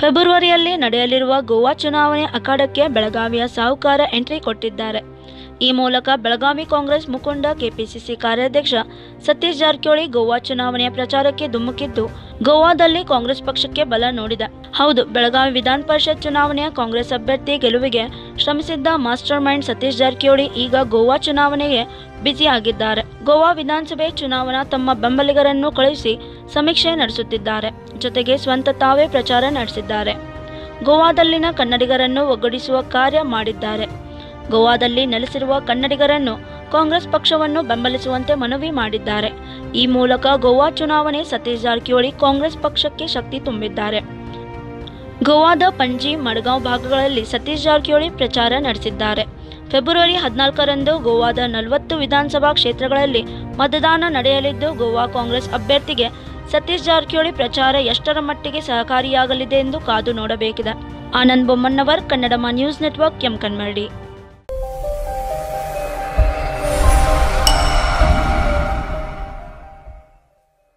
ಫೆಬ್ರವರಿಯಲ್ಲಿ ನಡೆಯಲಿರುವ ಗೋವಾ ಚುನಾವಣೆ ಅಖಾಡಕ್ಕೆ ಬೆಳಗಾವಿಯ ಸಾಹುಕಾರ ಎಂಟ್ರಿ ಕೊಟ್ಟಿದ್ದಾರೆ ಈ ಮೂಲಕ ಬೆಳಗಾವಿ ಕಾಂಗ್ರೆಸ್ ಮುಖಂಡ ಕೆಪಿಸಿಸಿ ಕಾರ್ಯಾಧ್ಯಕ್ಷ ಸತೀಶ್ ಜಾರಕಿಹೊಳಿ ಗೋವಾ ಚುನಾವಣೆಯ ಪ್ರಚಾರಕ್ಕೆ ಧುಮುಕಿದ್ದು ಗೋವಾದಲ್ಲಿ ಕಾಂಗ್ರೆಸ್ ಪಕ್ಷಕ್ಕೆ ಬಲ ನೋಡಿದೆ ಹೌದು ಬೆಳಗಾವಿ ವಿಧಾನ ಪರಿಷತ್ ಚುನಾವಣೆಯ ಕಾಂಗ್ರೆಸ್ ಅಭ್ಯರ್ಥಿ ಗೆಲುವಿಗೆ ಶ್ರಮಿಸಿದ್ದ ಮಾಸ್ಟರ್ ಮೈಂಡ್ ಸತೀಶ್ ಜಾರಕಿಹೊಳಿ ಈಗ ಗೋವಾ ಚುನಾವಣೆಗೆ ಬ್ಯುಸಿ ಆಗಿದ್ದಾರೆ ಗೋವಾ ವಿಧಾನಸಭೆ ಚುನಾವಣಾ ತಮ್ಮ ಬೆಂಬಲಿಗರನ್ನು ಕಳುಹಿಸಿ ಸಮೀಕ್ಷೆ ನಡೆಸುತ್ತಿದ್ದಾರೆ ಜೊತೆಗೆ ಸ್ವಂತ ತಾವೇ ಪ್ರಚಾರ ನಡೆಸಿದ್ದಾರೆ ಗೋವಾದಲ್ಲಿನ ಕನ್ನಡಿಗರನ್ನು ಒಗ್ಗೂಡಿಸುವ ಕಾರ್ಯ ಮಾಡಿದ್ದಾರೆ ಗೋವಾದಲ್ಲಿ ನೆಲೆಸಿರುವ ಕನ್ನಡಿಗರನ್ನು ಕಾಂಗ್ರೆಸ್ ಪಕ್ಷವನ್ನು ಬೆಂಬಲಿಸುವಂತೆ ಮನವಿ ಮಾಡಿದ್ದಾರೆ ಈ ಮೂಲಕ ಗೋವಾ ಚುನಾವಣೆ ಸತೀಶ್ ಜಾರಕಿಹೊಳಿ ಕಾಂಗ್ರೆಸ್ ಪಕ್ಷಕ್ಕೆ ಶಕ್ತಿ ತುಂಬಿದ್ದಾರೆ ಗೋವಾದ ಪಂಜಿ ಮಡ್ಗಾಂವ್ ಭಾಗಗಳಲ್ಲಿ ಸತೀಶ್ ಜಾರಕಿಹೊಳಿ ಪ್ರಚಾರ ನಡೆಸಿದ್ದಾರೆ ಫೆಬ್ರವರಿ ಹದಿನಾಲ್ಕರಂದು ಗೋವಾದ ನಲವತ್ತು ವಿಧಾನಸಭಾ ಕ್ಷೇತ್ರಗಳಲ್ಲಿ ಮತದಾನ ನಡೆಯಲಿದ್ದು ಗೋವಾ ಕಾಂಗ್ರೆಸ್ ಅಭ್ಯರ್ಥಿಗೆ ಸತೀಶ್ ಜಾರಕಿಹೊಳಿ ಪ್ರಚಾರ ಎಷ್ಟರ ಮಟ್ಟಿಗೆ ಸಹಕಾರಿಯಾಗಲಿದೆ ಎಂದು ಕಾದು ನೋಡಬೇಕಿದೆ ಆನಂದ್ ಬೊಮ್ಮಣ್ಣವರ್ ಕನ್ನಡಮ ನ್ಯೂಸ್ ನೆಟ್ವರ್ಕ್ ಕೆಂಕನ್ಮರಡಿ